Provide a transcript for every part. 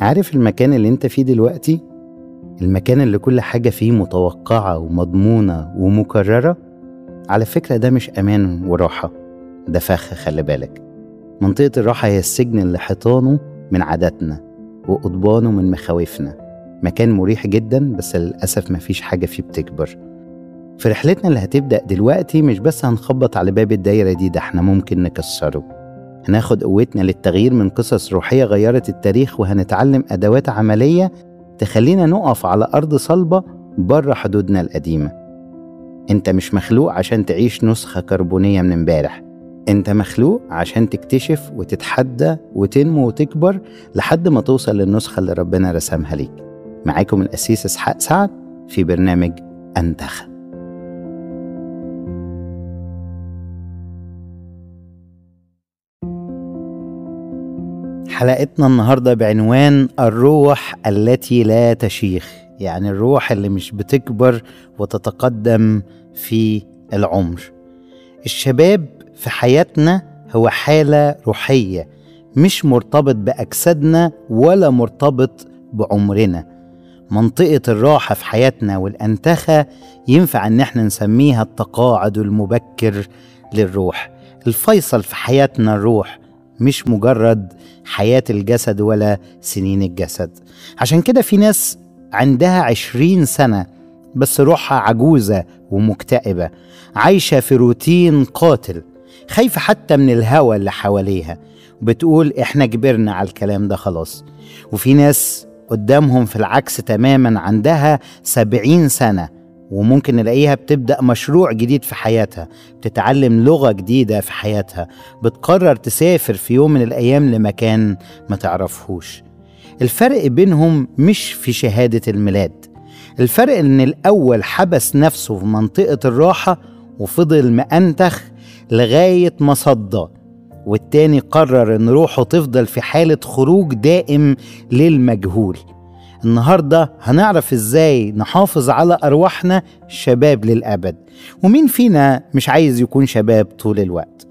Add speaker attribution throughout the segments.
Speaker 1: عارف المكان اللي انت فيه دلوقتي المكان اللي كل حاجة فيه متوقعة ومضمونة ومكررة على فكرة ده مش أمان وراحة ده فخ خلي بالك منطقة الراحة هي السجن اللي حيطانه من عاداتنا وقضبانه من مخاوفنا مكان مريح جدا بس للأسف مفيش حاجة فيه بتكبر في رحلتنا اللي هتبدأ دلوقتي مش بس هنخبط على باب الدايرة دي ده احنا ممكن نكسره هناخد قوتنا للتغيير من قصص روحية غيرت التاريخ وهنتعلم أدوات عملية تخلينا نقف على أرض صلبة بره حدودنا القديمة انت مش مخلوق عشان تعيش نسخة كربونية من امبارح انت مخلوق عشان تكتشف وتتحدى وتنمو وتكبر لحد ما توصل للنسخة اللي ربنا رسمها ليك معاكم الأسيس إسحاق سعد في برنامج أنتخب حلقتنا النهارده بعنوان الروح التي لا تشيخ يعني الروح اللي مش بتكبر وتتقدم في العمر الشباب في حياتنا هو حاله روحيه مش مرتبط باجسادنا ولا مرتبط بعمرنا منطقة الراحة في حياتنا والأنتخة ينفع إن احنا نسميها التقاعد المبكر للروح الفيصل في حياتنا الروح مش مجرد حياة الجسد ولا سنين الجسد عشان كده في ناس عندها عشرين سنة بس روحها عجوزة ومكتئبة عايشة في روتين قاتل خايفة حتى من الهوى اللي حواليها بتقول احنا كبرنا على الكلام ده خلاص وفي ناس قدامهم في العكس تماما عندها سبعين سنة وممكن نلاقيها بتبدأ مشروع جديد في حياتها بتتعلم لغة جديدة في حياتها بتقرر تسافر في يوم من الأيام لمكان ما تعرفهوش الفرق بينهم مش في شهادة الميلاد الفرق إن الأول حبس نفسه في منطقة الراحة وفضل مأنتخ لغاية ما صدى والتاني قرر إن روحه تفضل في حالة خروج دائم للمجهول النهارده هنعرف ازاي نحافظ على ارواحنا شباب للابد ومين فينا مش عايز يكون شباب طول الوقت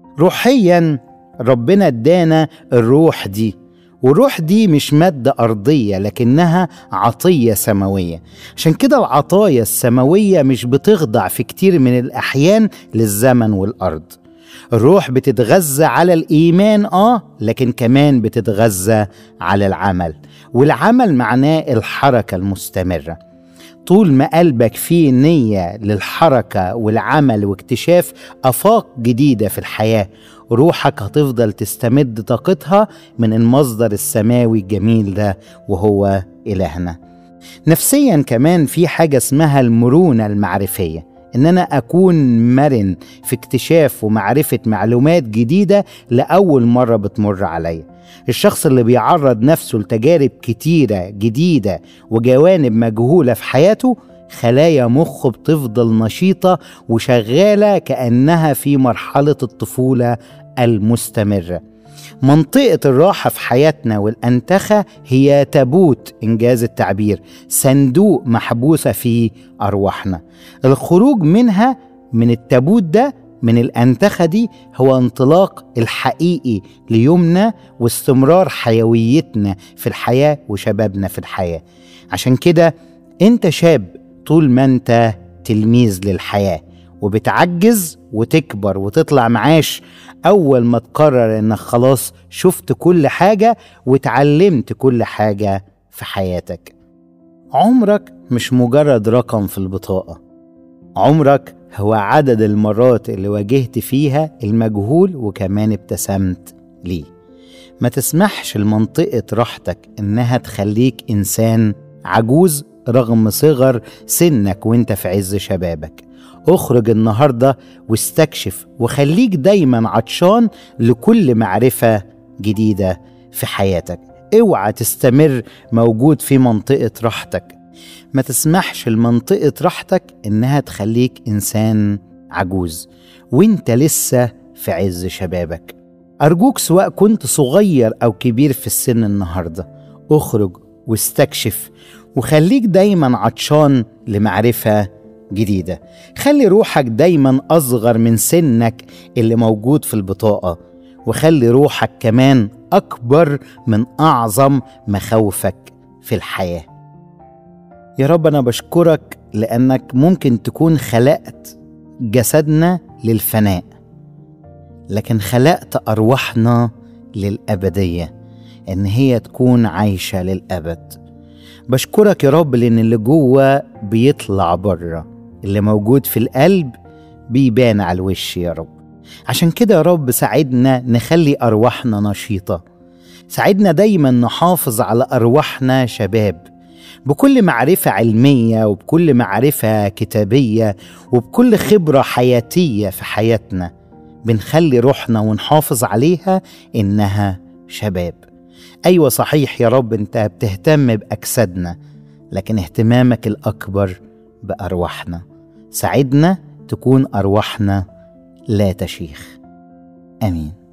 Speaker 1: روحيا ربنا ادانا الروح دي والروح دي مش مادة أرضية لكنها عطية سماوية عشان كده العطايا السماوية مش بتخضع في كتير من الأحيان للزمن والأرض الروح بتتغذى على الإيمان آه لكن كمان بتتغذى على العمل والعمل معناه الحركة المستمرة طول ما قلبك فيه نية للحركة والعمل واكتشاف آفاق جديدة في الحياة روحك هتفضل تستمد طاقتها من المصدر السماوي الجميل ده وهو إلهنا نفسيا كمان في حاجة اسمها المرونة المعرفية ان انا اكون مرن في اكتشاف ومعرفه معلومات جديده لاول مره بتمر عليا الشخص اللي بيعرض نفسه لتجارب كتيره جديده وجوانب مجهوله في حياته خلايا مخه بتفضل نشيطه وشغاله كانها في مرحله الطفوله المستمره منطقة الراحة في حياتنا والأنتخة هي تابوت إنجاز التعبير صندوق محبوسة في أرواحنا الخروج منها من التابوت ده من الأنتخة دي هو انطلاق الحقيقي ليومنا واستمرار حيويتنا في الحياة وشبابنا في الحياة عشان كده أنت شاب طول ما أنت تلميذ للحياه وبتعجز وتكبر وتطلع معاش أول ما تقرر إنك خلاص شفت كل حاجة وتعلمت كل حاجة في حياتك عمرك مش مجرد رقم في البطاقة عمرك هو عدد المرات اللي واجهت فيها المجهول وكمان ابتسمت ليه ما تسمحش لمنطقة راحتك إنها تخليك إنسان عجوز رغم صغر سنك وانت في عز شبابك اخرج النهارده واستكشف وخليك دايما عطشان لكل معرفه جديده في حياتك اوعى تستمر موجود في منطقه راحتك ما تسمحش لمنطقه راحتك انها تخليك انسان عجوز وانت لسه في عز شبابك ارجوك سواء كنت صغير او كبير في السن النهارده اخرج واستكشف وخليك دايما عطشان لمعرفه جديدة خلي روحك دايما أصغر من سنك اللي موجود في البطاقة وخلي روحك كمان اكبر من اعظم مخاوفك في الحياه يا رب انا بشكرك لانك ممكن تكون خلقت جسدنا للفناء لكن خلقت ارواحنا للابديه ان هي تكون عايشه للابد بشكرك يا رب لان اللي جوه بيطلع بره اللي موجود في القلب بيبان على الوش يا رب عشان كده يا رب ساعدنا نخلي ارواحنا نشيطه ساعدنا دايما نحافظ على ارواحنا شباب بكل معرفه علميه وبكل معرفه كتابيه وبكل خبره حياتيه في حياتنا بنخلي روحنا ونحافظ عليها انها شباب ايوه صحيح يا رب انت بتهتم باجسادنا لكن اهتمامك الاكبر بارواحنا ساعدنا تكون ارواحنا لا تشيخ امين